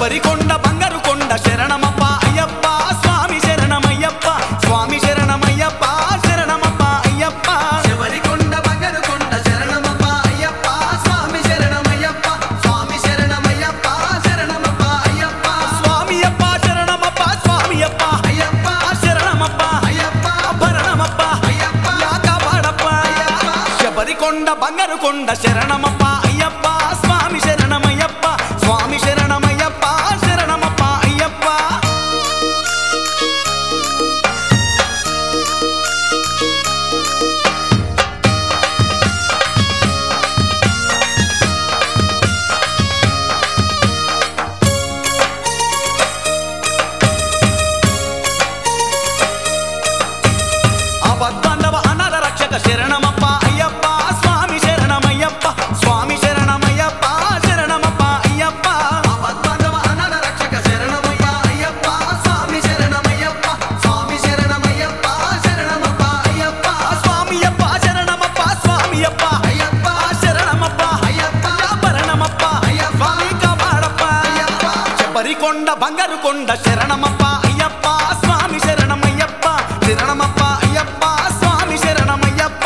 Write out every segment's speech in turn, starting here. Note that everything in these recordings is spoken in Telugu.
శబరికొండ బంగారు కొండ శరణమప్ప అయ్యప్ప స్వామి శరణమయ్యప్ప స్వామి శరణమయ్యప్ప శరణమప్ప అయ్యప్ప శబరికొండ బంగారు కొండ శరణమప్ప అయ్యప్ప స్వామి శరణమయ్యప్ప స్వామి శరణమయ్యప్ప శరణమప్ప అయ్యప్ప స్వామి అప్ప శరణమప్ప స్వామి అప్ప అయ్యప్ప శరణమప్ప అయ్యప్ప భరణమప్ప అయ్యప్ప యాకాపాడప్ప అయ్యప్ప. శబరికొండ బంగారు కొండ శరణమప్ప అయ్యప్ప స్వామి శరణమయ్యప్ప స్వామి శరణమయ్యప్ప శరణమప్ప అయ్యప్ప అబద్ధాండవ అనాథ రక్షక శరణమప్ప అయ్యప్ప స్వామి శరణమయ్యప్ప స్వామి శరణమయ్యప్ప శరణమప్ప అయ్యప్ప ఆపద్బాంధవ అనాథ రక్షక శరణమయ్య అయ్యప్ప స్వామి శరణమయ్యప్ప స్వామి శరణమయ్యప్ప శరణమప్ప అయ్యప్ప స్వామి అప్ప శరణమప్ప స్వామి అప్ప అయ్యప్ప శరణమప్ప అయ్యప్ప భరణమప్ప అయ్యప్ప. స్వామి కాపాడప్ప అయ్యప్ప శబరికొండ బంగారు కొండ శరణమప్ప అయ్యప్ప స్వామి శరణమయ్యప్ప శరణమప్ప అయ్యప్ప స్వామి శరణమయ్యప్ప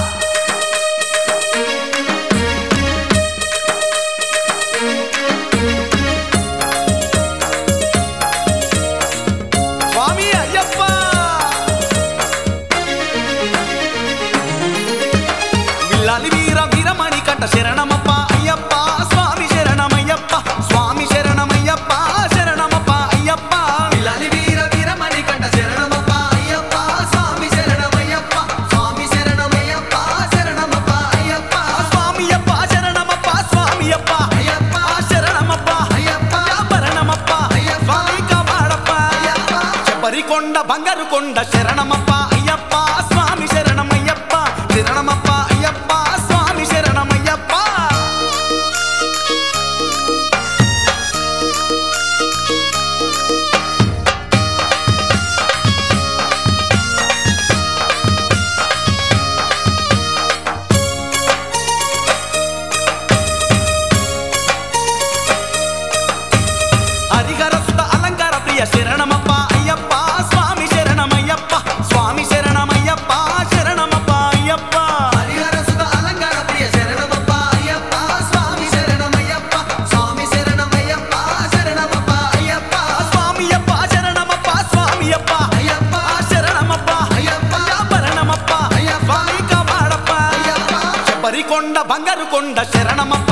స్వామి అయ్యప్ప విల్లాలి వీర వీరమణి కంట శరణమప్ప అయ్యప్ప స్వామి శరణమయ్యప్ప స్వామి శరణమయ్యప్ప శరణమప్ప అయ్యప్ప పిల్లాలి వీర వీరమణి కంట శరణమప్ప అయ్యప్ప స్వామి శరణమయ్యప్ప స్వామి శరణమయ్యప్ప శరణమప్ప అయ్యప్ప స్వామి అప్ప శరణమప్ప స్వామి అప్ప అయ్యప్ప శరణమప్ప అయ్యప్ప భరణమప్ప అయ్యప్ప. స్వామి కాపాడప్ప అయ్యప్ప శబరికొండ బంగారు కొండ శరణమప్ప అయ్యప్ప స్వామి శరణమయ్యప్ప శరణమప్ప అయ్యప్ప స్వామి శరణమయ్యప్ప హరిహర సుత అలంకార ప్రియ శరణమప్ప అయ్యప్ప స్వామి శరణమయ్యప్ప స్వామి శరణమయ్యప్ప శరణమప్ప అయ్యప్ప హరిహర సుత అలంకార ప్రియ శరణమప్ప అయ్యప్ప స్వామి శరణమయ్యప్ప స్వామి శరణమయ్యప్ప శరణమప్ప అయ్యప్ప స్వామి అప్ప శరణమప్ప స్వామి అప్ప అయ్యప్ప శరణమప్ప అయ్యప్ప భరణమప్ప అయ్యప్ప. స్వామి కాపాడప్ప అయ్యప్ప శబరికొండ బంగారు కొండ శరణమప్ప